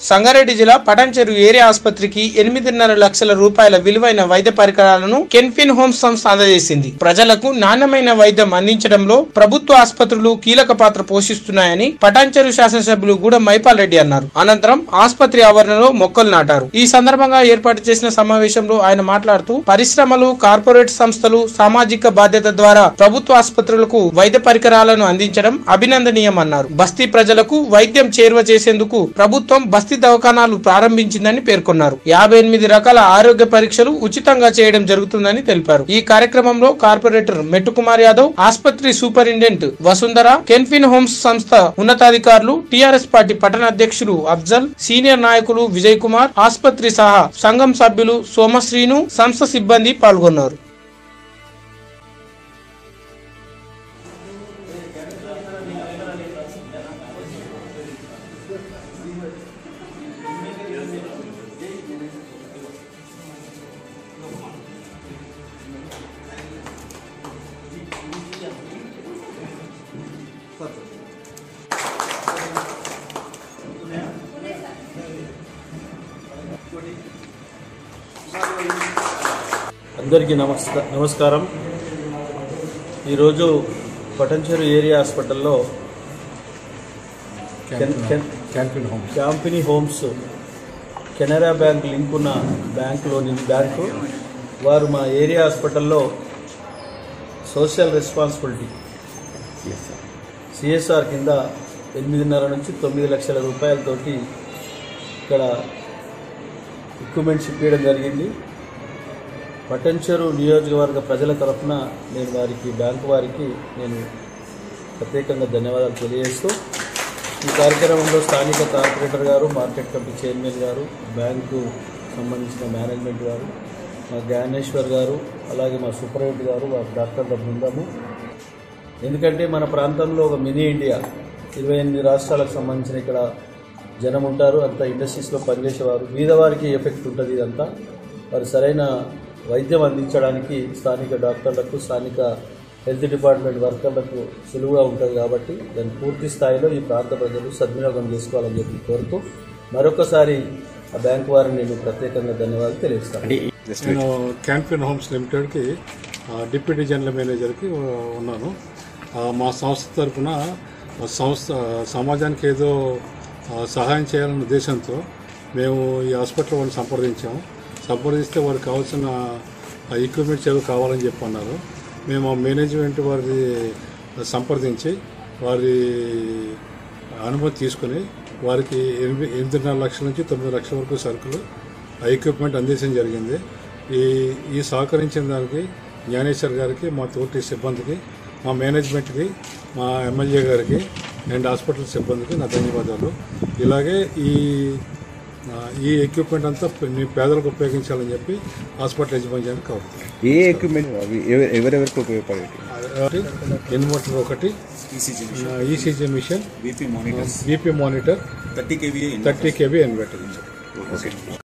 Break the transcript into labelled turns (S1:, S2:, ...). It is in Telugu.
S1: సంగారెడ్డి జిల్లా పటాన్చెరు ఏరియా ఆసుపత్రికి ఎనిమిదిన్నర లక్షల రూపాయల విలువైన వైద్య పరికరాలను కెన్ఫిన్ హోమ్స్ సంస్థ అందజేసింది ప్రజలకు నాణ్యమైన వైద్యం అందించడంలో ప్రభుత్వ ఆసుపత్రులు కీలక పాత్ర పోషిస్తున్నాయని పటాన్చెరు శాసనసభ్యులు గూడ మైపాల్ రెడ్డి అన్నారు అనంతరం ఆసుపత్రి ఆవరణలో మొక్కలు నాటారు ఈ సందర్భంగా ఏర్పాటు చేసిన సమావేశంలో ఆయన మాట్లాడుతూ పరిశ్రమలు కార్పొరేట్ సంస్థలు సామాజిక బాధ్యత ద్వారా ప్రభుత్వ ఆసుపత్రులకు వైద్య పరికరాలను అందించడం అభినందనీయమన్నారు బస్తీ ప్రజలకు వైద్యం చేరువ చేసేందుకు ప్రభుత్వం బస్తీ దవాఖానాలు ప్రారంభించిందని పేర్కొన్నారు యాభై ఎనిమిది రకాల ఆరోగ్య పరీక్షలు ఉచితంగా చేయడం జరుగుతుందని తెలిపారు ఈ కార్యక్రమంలో కార్పొరేటర్ మెట్టుకుమార్ యాదవ్ ఆసుపత్రి సూపరింటెండెంట్ వసుంధర కెన్ఫిన్ హోమ్స్ సంస్థ ఉన్నతాధికారులు టిఆర్ఎస్ పార్టీ పట్టణ అధ్యక్షులు అఫ్జల్ సీనియర్ నాయకులు విజయ్ కుమార్ ఆసుపత్రి సహా సంఘం సభ్యులు సోమశ్రీను సంస్థ సిబ్బంది పాల్గొన్నారు
S2: అందరికీ నమస్క నమస్కారం ఈరోజు పటంచెరు ఏరియా హాస్పిటల్లో కెన్- కెన్- క్యాంపినీ హోమ్స్ కెనరా బ్యాంక్ లింక్ ఉన్న బ్యాంకులోని బ్యాంకు వారు మా ఏరియా హాస్పిటల్లో సోషల్ రెస్పాన్సిబిలిటీ సిఎస్ఆర్ కింద ఎనిమిదిన్నర నుంచి తొమ్మిది లక్షల రూపాయలతోటి ఇక్కడ ఎక్విప్మెంట్స్ ఇప్పించడం జరిగింది పటంచెరు నియోజకవర్గ ప్రజల తరఫున నేను వారికి బ్యాంకు వారికి నేను ప్రత్యేకంగా ధన్యవాదాలు తెలియజేస్తూ ఈ కార్యక్రమంలో స్థానిక కార్పొరేటర్ గారు మార్కెట్ కమిటీ చైర్మన్ గారు బ్యాంకు సంబంధించిన మేనేజ్మెంట్ గారు మా జ్ఞానేశ్వర్ గారు అలాగే మా సూపరింటెండెంట్ గారు వారి డాక్టర్ల బృందము ఎందుకంటే మన ప్రాంతంలో ఒక మినీ ఇండియా ఇరవై ఎనిమిది రాష్ట్రాలకు సంబంధించిన ఇక్కడ జనం ఉంటారు అంత ఇండస్ట్రీస్లో పనిచేసేవారు బీదవారికి ఎఫెక్ట్ ఉంటుంది ఇదంతా వారు సరైన వైద్యం అందించడానికి స్థానిక డాక్టర్లకు స్థానిక హెల్త్ డిపార్ట్మెంట్ వర్కర్లకు సులువుగా ఉంటుంది కాబట్టి దాన్ని పూర్తి స్థాయిలో ఈ ప్రాంత ప్రజలు సద్వినియోగం చేసుకోవాలని చెప్పి కోరుతూ మరొకసారి ఆ బ్యాంకు వారిని నేను ప్రత్యేకంగా ధన్యవాదాలు తెలియజేస్తాను
S3: నేను క్యాన్ఫిన్ హోమ్స్ లిమిటెడ్కి ఆ, డిప్యూటీ జనరల్ మేనేజర్కి ఆ, ఉన్నాను ఆ, మా సంస్థ తరఫున ఆ సంస్థ సమాజానికి ఏదో ఆ, సహాయం చేయాలనే ఉద్దేశంతో మేము ఈ హాస్పిటల్ వాళ్ళని సంప్రదించాము సంప్రదిస్తే వారికి కావాల్సిన ఎక్విప్మెంట్స్ ఏదో కావాలని చెప్పి అన్నారు మేము ఆ మేనేజ్మెంట్ వారిది సంప్రదించి వారి అనుమతి తీసుకుని వారికి ఎనిమిది ఎనిమిదిన్నర లక్షల నుంచి తొమ్మిది లక్షల వరకు సరుకులు ఆ ఎక్విప్మెంట్ అందించడం జరిగింది ఈ ఈ సహకరించిన దానికి జ్ఞానేశ్వర్ గారికి మా తోటి సిబ్బందికి మా మేనేజ్మెంట్కి మా ఎమ్మెల్యే గారికి అండ్ హాస్పిటల్ సిబ్బందికి నా ధన్యవాదాలు ఇలాగే ఈ ఆ, ఈ ఎక్విప్మెంట్ అంతా మీ పేదలకు ఉపయోగించాలని చెప్పి హాస్పిటల్ యజమాన్యానికి కోరుతున్నాను
S4: ఏ ఎక్విప్మెంట్ అవి ఎవ- ఎవరెవరికి ఉపయోగపడేవి
S3: ఒకటి ఇన్వర్టర్ ఒకటి
S5: ECG
S3: ECG machine
S5: BP monitors
S3: BP monitor
S5: thirty KV
S3: thirty KB inverter
S4: okay